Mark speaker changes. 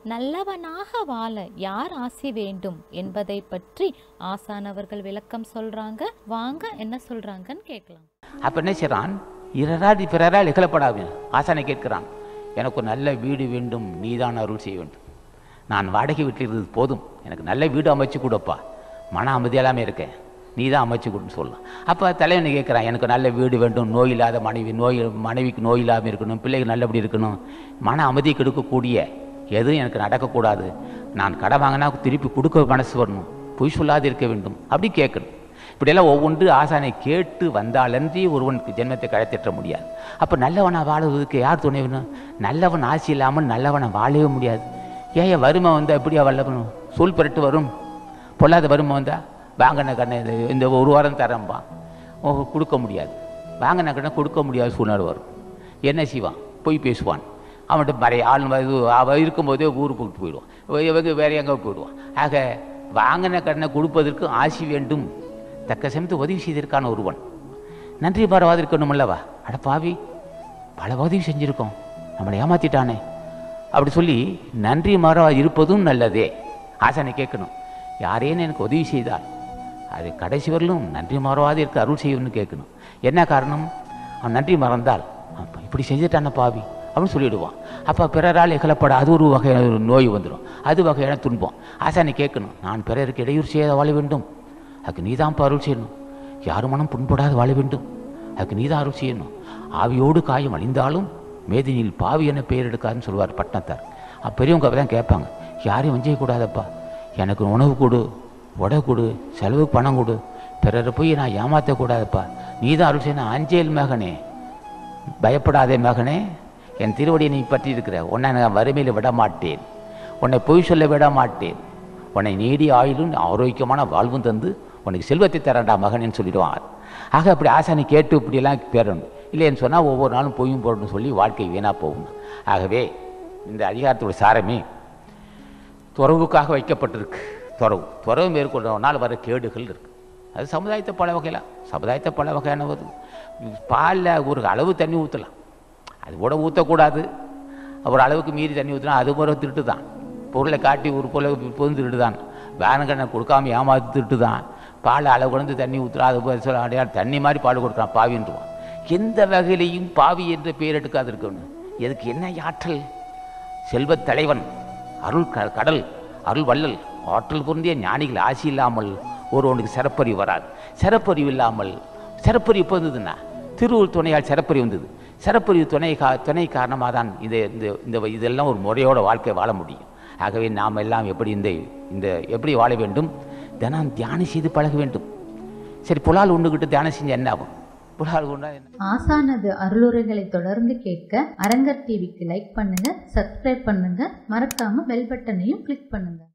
Speaker 1: நல்லவனாக வாழ யார் ஆசி வேண்டும் என்பதை பற்றி ஆசான் அவர்கள் விளக்கம் சொல்றாங்க வாங்க என்ன சொல்றாங்கன்னு கேட்கலாம்
Speaker 2: அப்போ என்ன செய்கிறான் இரராதி பிறரால் இகழப்படாது ஆசானை கேட்கிறான் எனக்கு ஒரு நல்ல வீடு வேண்டும் நீதான் அருள் செய்ய வேண்டும் நான் வாடகை வீட்டில் இருந்தது போதும் எனக்கு நல்ல வீடு அமைச்சு கொடுப்பா மன அமைதியெல்லாமே இருக்கேன் நீ தான் அமைச்சு கொடுன்னு சொல்லலாம் அப்போ தலைவனை கேட்குறான் எனக்கு நல்ல வீடு வேண்டும் நோய் இல்லாத மனைவி நோய் மனைவிக்கு நோய் இல்லாமல் இருக்கணும் பிள்ளைகள் நல்லபடி இருக்கணும் மன அமைதி கெடுக்கக்கூடிய எதுவும் எனக்கு நடக்கக்கூடாது நான் கடை வாங்கினா திருப்பி கொடுக்க மனசு வரணும் பொய் சொல்லாது இருக்க வேண்டும் அப்படி கேட்கணும் இப்படியெல்லாம் ஒவ்வொன்று ஆசானை கேட்டு வந்தாலன்றி ஒருவனுக்கு ஜென்மத்தை கழைத்திட்ட முடியாது அப்போ நல்லவனை வாழுவதற்கு யார் துணை வேணும் நல்லவன் ஆசி இல்லாமல் நல்லவனை வாழவே முடியாது ஏன் வறுமை வந்தால் எப்படியா வல்லவனும் சொல் பிறட்டு வரும் பொல்லாத வறுமை வந்தா வாங்கின கண்ணை இது- இந்த ஒரு வாரம் தரம்பா ஓ, கொடுக்க முடியாது வாங்கின கண்ணை கொடுக்க முடியாத சூழ்நிலை வரும் என்ன செய்வான் பொய் பேசுவான் அவன்கிட்ட மறைய ஆள் இது அவ இருக்கும்போதே ஊருக்கு கூப்பிட்டு போயிடுவான் இவ- இவங்க வேற எங்கே போயிடுவான் ஆக வாங்கின கடனை கொடுப்பதற்கு ஆசி வேண்டும் தக்க சமயத்து உதவி செய்திருக்கான ஒருவன் நன்றி பாரவாது இருக்கணும் அல்லவா அட பாவி பல உதவி செஞ்சுருக்கோம் நம்மளை ஏமாத்திட்டானே அப்படி சொல்லி நன்றி மறவா இருப்பதும் நல்லதே ஆசானை கேட்கணும் யாரேன்னு எனக்கு உதவி செய்தால் அது கடைசி வரலும் நன்றி மறவாது இருக்க அருள் செய்யணும்னு கேட்கணும் என்ன காரணம் அவன் நன்றி மறந்தால் அப்ப இப்படி செஞ்சுட்டான பாவி அப்படின்னு சொல்லிடுவான் அப்போ பிறரால் இகழப்பட அது ஒரு வகையான ஒரு நோய் வந்துடும் அது வகையான துன்பம் ஆசானை கேட்கணும் நான் பிறருக்கு இடையூறு செய்யாத வாழ வேண்டும் அதுக்கு நீதான் அருள் செய்யணும் யார் மனம் புண்படாத வாழ வேண்டும் அதுக்கு நீதான் அருள் செய்யணும் ஆவியோடு காயம் அழிந்தாலும் மேதினியில் பாவி என பெயர் எடுக்காதுன்னு சொல்லுவார் பட்டினத்தார் அப்ப பெரியவங்க அப்போ தான் கேட்பாங்க யாரையும் வஞ்சிக்க கூடாதப்பா எனக்கு உணவு கொடு உடை கொடு செலவுக்கு பணம் கொடு பிறரை போய் நான் ஏமாற்றக்கூடாதப்பா நீ தான் அருள் செய்யணும் அஞ்சேல் மகனே பயப்படாதே மகனே என் திருவடியை நீ பற்றி இருக்கிற உன்னை நான் வறுமையில் விட மாட்டேன் உன்னை பொய் சொல்ல விட மாட்டேன் உன்னை நீடி ஆயுளும் ஆரோக்கியமான வாழ்வும் தந்து உனக்கு செல்வத்தை தரண்டா மகனேன்னு சொல்லிடுவான் ஆக அப்படி ஆசானை கேட்டு இப்படியெல்லாம் பேரணும் இல்லைன்னு சொன்னால் ஒவ்வொரு நாளும் பொய்யும் போடணும்னு சொல்லி வாழ்க்கை வீணாக போகும் ஆகவே இந்த அதிகாரத்தோட சாரமே துறவுக்காக வைக்கப்பட்டிருக்கு துறவு துறவு மேற்கொண்டவனால் வர கேடுகள் இருக்கு அது சமுதாயத்தை பல வகையில் சமுதாயத்தை பல வகையான ஒரு பாலில் ஒரு அளவு தண்ணி ஊற்றலாம் அது கூட ஊற்றக்கூடாது ஒரு அளவுக்கு மீறி தண்ணி ஊற்றினா அது ஒரு திருட்டு தான் பொருளை காட்டி ஒரு பொருளை பொது திருட்டு தான் வேணுங்கண்ணை கொடுக்காம ஏமாத்து திருட்டு தான் பால் அளவு கொண்டு தண்ணி ஊற்றுறா அது போய் சொல்ல அடையாளம் தண்ணி மாதிரி பால் கொடுக்குறான் பாவின்றுவான் எந்த வகையிலையும் பாவி என்ற பெயர் எடுக்காது இருக்கணும் எதுக்கு என்ன ஆற்றல் செல்வத் தலைவன் அருள் க கடல் அருள் வள்ளல் ஆற்றல் பொருந்திய ஞானிகள் ஆசி இல்லாமல் ஒருவனுக்கு சிறப்பறிவு வராது சிறப்பறிவு இல்லாமல் சிறப்பறிவு எப்போ வந்ததுன்னா திருவுள் துணையால் சிறப்பறிவு வந்தது சிறப்பறிவு துணை கா துணை காரணமாக தான் இந்த இந்த இந்த இதெல்லாம் ஒரு முறையோட வாழ்க்கை வாழ முடியும் ஆகவே நாம் எல்லாம் எப்படி இந்த இந்த எப்படி வாழ வேண்டும் தினம் தியானம் செய்து பழக வேண்டும் சரி புலால் உண்டுகிட்டு தியானம் செஞ்சு என்ன ஆகும் புலால் உண்டா என்ன
Speaker 3: ஆசானது அருளுரைகளை தொடர்ந்து கேட்க அரங்கர் டிவிக்கு லைக் பண்ணுங்க சப்ஸ்கிரைப் பண்ணுங்க மறக்காம பெல் பட்டனையும் கிளிக் பண்ணுங்க